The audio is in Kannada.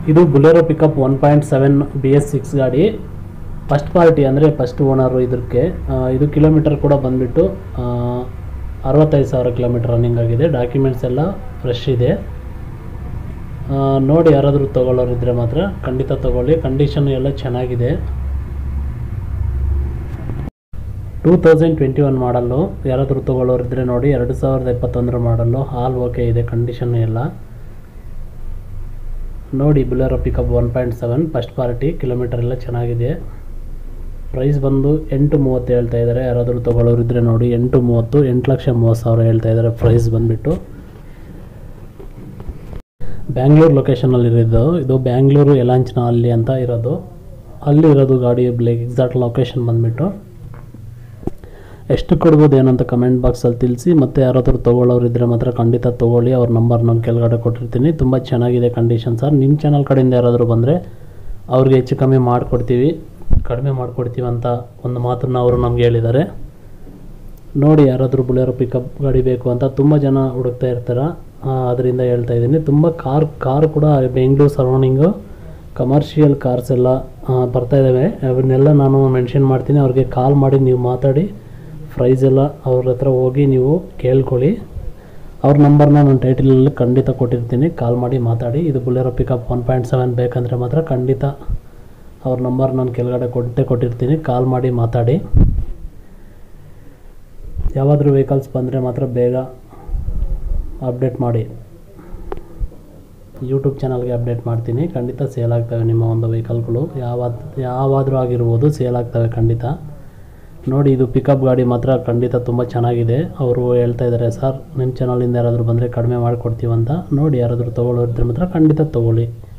ಇದು Bolero pickup one point seven B S six ಗಾಡಿ ಫಸ್ಟ್ ಪಾರ್ಟಿ ಅಂದರೆ ಫಸ್ಟ್ ಓನರು ಇದಕ್ಕೆ ಆ, ಇದು ಕಿಲೋಮೀಟರ್ ಕೂಡ ಬಂದುಬಿಟ್ಟು ಅರವತ್ತೈದು ಸಾವಿರ ಕಿಲೋಮೀಟರ್ ರನ್ನಿಂಗ್ ಆಗಿದೆ ಡಾಕ್ಯುಮೆಂಟ್ಸ್ ಎಲ್ಲ ಫ್ರೆಶ್ ಇದೆ ಆ, ನೋಡಿ ಯಾರಾದರೂ ತೊಗೊಳ್ಳೋರಿದ್ದರೆ ಮಾತ್ರ ಖಂಡಿತ ತೊಗೊಳ್ಳಿ ಕಂಡೀಷನ್ ಎಲ್ಲ ಚೆನ್ನಾಗಿದೆ two thousand twenty one model ಯಾರಾದರೂ ತೊಗೊಳ್ಳೋರಿದ್ದರೆ ನೋಡಿ ಎರಡು ಸಾವಿರದ ಇಪ್ಪತ್ತೊಂದರ ಮಾಡಲ್ಲು ಹಾಲ್ ಓಕೆ ಇದೆ ಕಂಡೀಷನ್ ಎಲ್ಲ ನೋಡಿ Bolero pickup one point seven first party kilometre ಎಲ್ಲ ಚೆನ್ನಾಗಿದೆ ಪ್ರೈಸ್ ಬಂದು ಎಂಟು ಮೂವತ್ತು ಹೇಳ್ತಾ ಇದ್ದಾರೆ ಯಾರಾದರೂ ತೊಗೊಳ್ಳೋರಿದ್ದರೆ ನೋಡಿ ಎಂಟು ಮೂವತ್ತು ಎಂಟು ಲಕ್ಷ ಮೂವತ್ತು ಸಾವಿರ ಹೇಳ್ತಾ ಇದ್ದಾರೆ ಪ್ರೈಸ್ ಬಂದುಬಿಟ್ಟು ಬ್ಯಾಂಗ್ಳೂರು ಲೊಕೇಶನಲ್ಲಿ ಇರೋದು ಇದು ಬ್ಯಾಂಗ್ಳೂರು ಯಲಾಂಚನ ಅಲ್ಲಿ ಅಂತ ಇರೋದು ಅಲ್ಲಿ ಇರೋದು ಗಾಡಿ ಎಕ್ಸಾಕ್ಟ್ ಲೊಕೇಶನ್ ಬಂದುಬಿಟ್ಟು ಎಷ್ಟು ಕೊಡ್ಬೋದು ಏನಂತ ಕಮೆಂಟ್ ಬಾಕ್ಸಲ್ಲಿ ತಿಳಿಸಿ ಮತ್ತು ಯಾರಾದರೂ ತೊಗೊಳ್ಳೋರು ಇದ್ದರೆ ಮಾತ್ರ ಖಂಡಿತ ತೊಗೊಳ್ಳಿ ಅವ್ರ ನಂಬರ್ ನಾನು ಕೆಳಗಡೆ ಕೊಟ್ಟಿರ್ತೀನಿ ತುಂಬ ಚೆನ್ನಾಗಿದೆ ಕಂಡೀಷನ್ ಸರ್ ನಿಮ್ಮ ಚಾನಲ್ ಕಡೆಯಿಂದ ಯಾರಾದರೂ ಬಂದರೆ ಅವ್ರಿಗೆ ಹೆಚ್ಚು ಕಮ್ಮಿ ಮಾಡಿಕೊಡ್ತೀವಿ ಕಡಿಮೆ ಮಾಡಿಕೊಡ್ತೀವಿ ಅಂತ ಒಂದು ಮಾತನ್ನು ಅವರು ನಮ್ಗೆ ಹೇಳಿದ್ದಾರೆ ನೋಡಿ ಯಾರಾದರೂ ಬುಲೆರೋ ಪಿಕಪ್ ಗಾಡಿ ಬೇಕು ಅಂತ ತುಂಬ ಜನ ಹುಡುಕ್ತಾ ಇರ್ತಾರೆ ಅದರಿಂದ ಹೇಳ್ತಾ ಇದ್ದೀನಿ ತುಂಬ ಕಾರ್ ಕಾರ್ ಕೂಡ ಬೆಂಗಳೂರು ಸರೌಂಡಿಂಗು ಕಮರ್ಷಿಯಲ್ ಕಾರ್ಸ್ ಎಲ್ಲ ಆ, ಬರ್ತಾ ಇದ್ದಾವೆ ಅವನ್ನೆಲ್ಲ ನಾನು ಮೆನ್ಷನ್ ಮಾಡ್ತೀನಿ ಅವ್ರಿಗೆ ಕಾಲ್ ಮಾಡಿ ನೀವು ಮಾತಾಡಿ ಪ್ರೈಸ್ ಎಲ್ಲ ಅವ್ರ ಹತ್ರ ಹೋಗಿ ನೀವು ಕೇಳ್ಕೊಳ್ಳಿ ಅವ್ರ ನಂಬರ್ನ ನಾನು ಟೈಟಲಲ್ಲಿ ಖಂಡಿತ ಕೊಟ್ಟಿರ್ತೀನಿ ಕಾಲ್ ಮಾಡಿ ಮಾತಾಡಿ ಇದು Bolero pickup one point seven ಬೇಕಂದರೆ ಮಾತ್ರ ಖಂಡಿತ ಅವ್ರ ನಂಬರ್ ನಾನು ಕೆಳಗಡೆ ಕೊಟ್ಟೆ ಕೊಟ್ಟಿರ್ತೀನಿ ಕಾಲ್ ಮಾಡಿ ಮಾತಾಡಿ ಯಾವಾದರೂ ವೆಹಿಕಲ್ಸ್ ಬಂದರೆ ಮಾತ್ರ ಬೇಗ ಅಪ್ಡೇಟ್ ಮಾಡಿ ಯೂಟ್ಯೂಬ್ ಚಾನಲ್ಗೆ ಅಪ್ಡೇಟ್ ಮಾಡ್ತೀನಿ ಖಂಡಿತ ಸೇಲ್ ಆಗ್ತವೆ ನಿಮ್ಮ ಒಂದು ವೆಹಿಕಲ್ಗಳು ಯಾವ ಯಾವಾದರೂ ಆಗಿರ್ಬೋದು ಸೇಲ್ ಆಗ್ತವೆ ಖಂಡಿತ ನೋಡಿ ಇದು ಪಿಕಪ್ ಗಾಡಿ ಮಾತ್ರ ಖಂಡಿತ ತುಂಬ ಚೆನ್ನಾಗಿದೆ ಅವರು ಹೇಳ್ತಾ ಇದ್ದಾರೆ ಸರ್ ನಿಮ್ಮ ಚಾನಲಿಂದ ಯಾರಾದರೂ ಬಂದರೆ ಕಡಿಮೆ ಮಾಡಿಕೊಡ್ತೀವಂತ ನೋಡಿ ಯಾರಾದರೂ ತೊಗೊಳ್ಳೋರಿದ್ರೆ ಮಾತ್ರ ಖಂಡಿತ ತೊಗೊಳ್ಳಿ